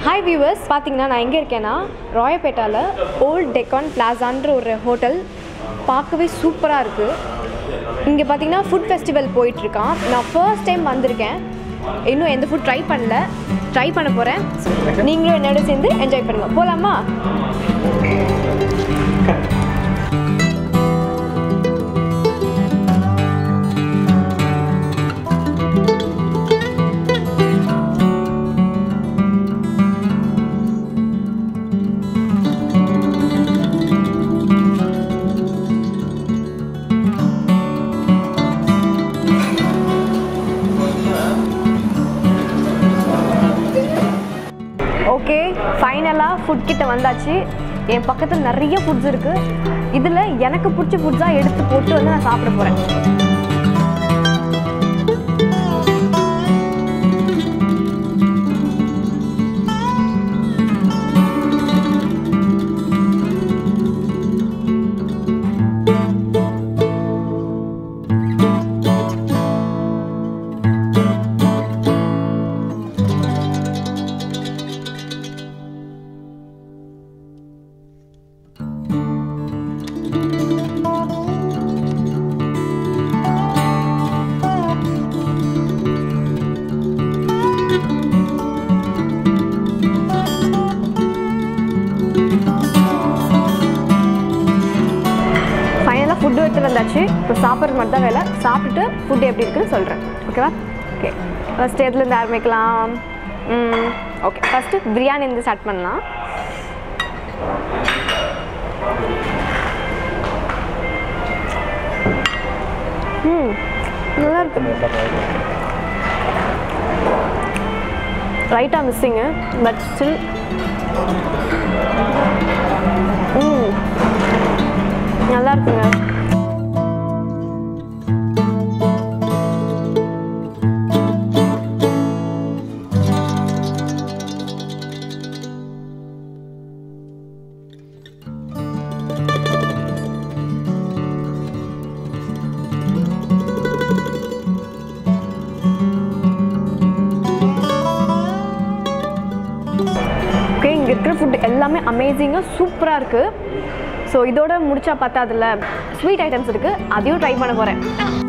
hi viewers பார்த்தீங்கன்னா நான் எங்கே இருக்கேன்னா ராயப்பேட்டாவில் ஓல்ட் டெக்கான் பிளாசான்ற ஒரு ஹோட்டல் பார்க்கவே சூப்பராக இருக்குது இங்கே பார்த்தீங்கன்னா ஃபுட் ஃபெஸ்டிவல் போயிட்டுருக்கான் நான் ஃபர்ஸ்ட் டைம் வந்திருக்கேன் இன்னும் எந்த ஃபுட் ட்ரை பண்ணல ட்ரை பண்ண போகிறேன் நீங்களும் என்னோட சேர்ந்து என்ஜாய் பண்ணுங்கள் போகலாமா ஓகே ஃபைனலாக ஃபுட் கிட்ட வந்தாச்சு என் பக்கத்தில் நிறைய ஃபுட்ஸ் இருக்குது இதில் எனக்கு பிடிச்ச ஃபுட்ஸாக எடுத்து போட்டு வந்து நான் சாப்பிட போகிறேன் ஃபைனலாக ஃபுட்டு எடுத்துட்டு வந்தாச்சு இப்போ சாப்பிட்றது மட்டும் தான் வேலை சாப்பிட்டுட்டு ஃபுட்டு எப்படி இருக்குன்னு சொல்கிறேன் ஓகேவா ஓகே ஃபஸ்ட்டு எதுலேருந்து ஆரம்பிக்கலாம் ஓகே ஃபஸ்ட்டு பிரியாணி இருந்து ஸ்டார்ட் பண்ணலாம் ம் நல்லா இருக்கு ரைட்டாக மிஸ்ஸிங்கு பட் ஸ்டில் ம் நல்லா இருக்குங்க ஓகே இங்கே இருக்கிற ஃபுட் எல்லாமே அமேசிங்காக சூப்பராக இருக்குது ஸோ இதோட முடிச்சா பார்த்தா அதில் ஸ்வீட் ஐட்டம்ஸ் இருக்குது அதையும் ட்ரை பண்ண போகிறேன்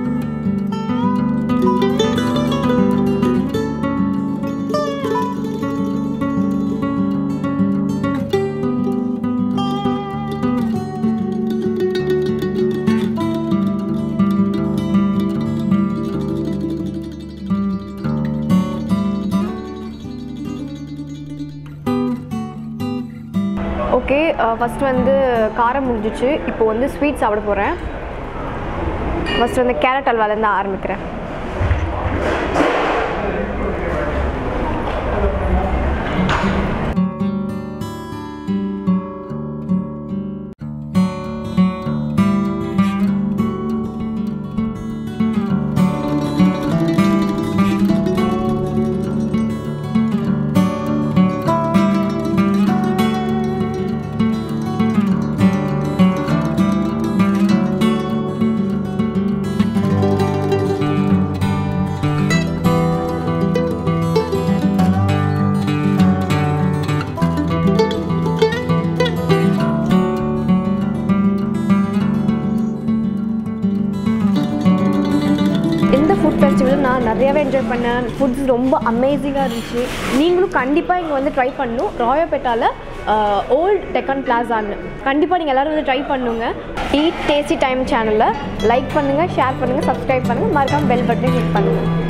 ஓகே ஃபஸ்ட் வந்து காரம் முடிஞ்சிச்சு இப்போ வந்து ஸ்வீட் சாப்பிட போகிறேன் ஃபஸ்ட் வந்து கேரட் அல்வாலேருந்து ஆரம்பிக்கிறேன் இந்த ஃபுட் ஃபெஸ்டிவல் நான் நிறையாவே என்ஜாய் பண்ணேன் ஃபுட்ஸ் ரொம்ப அமேசிங்காக இருந்துச்சு நீங்களும் கண்டிப்பாக இங்கே வந்து ட்ரை பண்ணணும் ராயப்பேட்டாவில் ஓல்ட் டெக்கன் பிளாசான்னு கண்டிப்பாக நீங்கள் எல்லோரும் வந்து ட்ரை பண்ணுங்க ஈட் டேஸ்டி டைம் சேனலில் லைக் பண்ணுங்கள் ஷேர் பண்ணுங்கள் சப்ஸ்கிரைப் பண்ணுங்கள் மறக்காம பெல் பட்டனை கிளிக் பண்ணுங்கள்